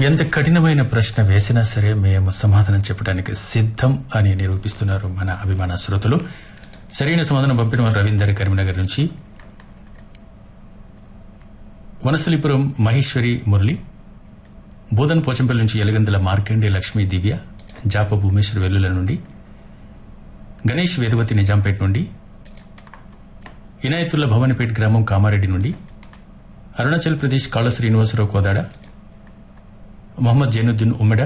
ఎంత కఠినమైన ప్రశ్న వేసినా సరే మేము సమాధానం చెప్పడానికి సిద్ధం అని నిరూపిస్తున్నారు మన అభిమాన శ్రోతలు సరైన సమాధానం పంపిన వారు రవీందర్ కరీంనగర్ నుంచి వనస్థలిపురం మహేశ్వరి మురళి బోధన్ పోచంపల్లి నుంచి ఎలగందుల మార్కండే లక్ష్మీ దివ్య జాప భూమేశ్వర్ వెల్లుల నుండి గణేష్ వేదవతి నిజాంపేట నుండి ఇనాయతుల్లా భవానిపేట గ్రామం కామారెడ్డి నుండి అరుణాచల్ ప్రదేశ్ కాళ శ్రీనివాసరావు కోదాడ మొహమ్మద్ జైనుద్దీన్ ఉమ్మెడ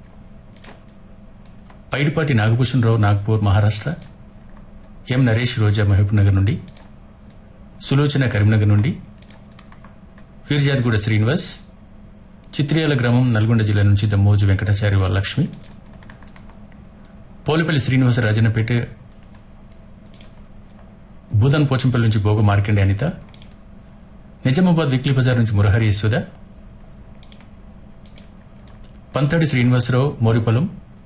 పైడిపాటి నాగభూషణ్ రావు నాగ్పూర్ మహారాష్ట్ర ఎం నరేష్ రోజా మహబూబ్నగర్ నుండి సులోచన కరీంనగర్ నుండి ఫీర్జాద్గూడ శ్రీనివాస్ చిత్రియాల గ్రామం నల్గొండ జిల్లా నుంచి దమ్మోజు వెంకటాచారి వాళ్ళ లక్ష్మి పోలిపల్లి శ్రీనివాస రాజన్నపేట భూదాన్ పోచంపల్లి నుంచి భోగ మార్కండే అనిత నిజామాబాద్ వీక్లీ బజార్ నుంచి మురహరి యశోద పంతాడి శ్రీనివాసరావు మోరిపొలం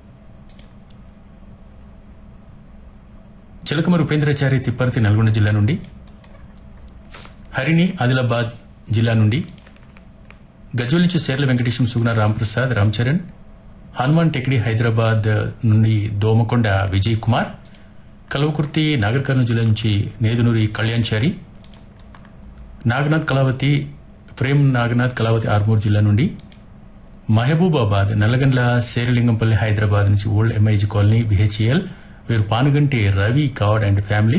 చిలకమరు ఉపేంద్రచారి తిప్పర్తి నల్గొండ జిల్లా నుండి హరిణి ఆదిలాబాద్ జిల్లా నుండి గజ్వల్ నుంచి సేర్ల వెంకటేశం సుగుణ రాంప్రసాద్ రామ్ చరణ్ హనుమాన్ టెక్డి హైదరాబాద్ నుండి దోమకొండ విజయ్ కుమార్ కల్వకుర్తి నాగర్ కర్నూలు జిల్లా నుంచి నేదునూరి కళ్యాణ్ చారి నాగనాథ్ కళావతి ప్రేమ్ నాగనాథ్ కళావతి ఆర్మూర్ జిల్లా నుండి మహబూబాబాద్ నల్లగండ్ల శేరలింగంపల్లి హైదరాబాద్ నుంచి ఓల్డ్ ఎంఐజీ కాలనీ బిహెచ్ఎల్ వీరు పానుగంటి రవి గౌడ్ అండ్ ఫ్యామిలీ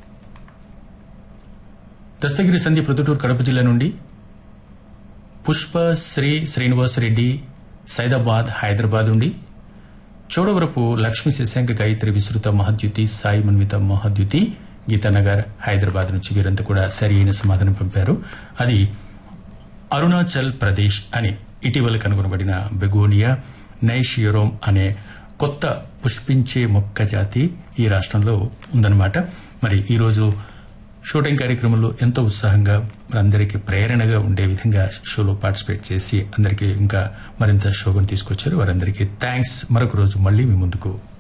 దస్తగిరి సంధి ప్రొద్దుటూరు కడప జిల్లా నుండి పుష్ప శ్రీ శ్రీనివాస్ రెడ్డి సైదాబాద్ హైదరాబాద్ నుండి చోడవరపు లక్ష్మీ శశాంక గాయత్రి విస్తృత మహద్యుతి సాయి మన్విత మహద్యుతి గీతానగర్ హైదరాబాద్ నుంచి వీరంతా కూడా సరి అయిన సమాధానం పంపారు అది అరుణాచల్ ప్రదేశ్ అని ఇటీవల కనుగొనబడిన బెగోనియా నైషియరోమ్ అనే కొత్త పుష్పించే మొక్క జాతి ఈ రాష్ట్రంలో ఉందన్నమాట మరి ఈరోజు షూటింగ్ కార్యక్రమంలో ఎంతో ఉత్సాహంగా అందరికీ ప్రేరణగా ఉండే విధంగా షోలో పార్టిసిపేట్ చేసి అందరికీ ఇంకా మరింత శోభను తీసుకొచ్చారు వారందరికీ థ్యాంక్స్ మరొక రోజు మళ్ళీ మీ ముందుకు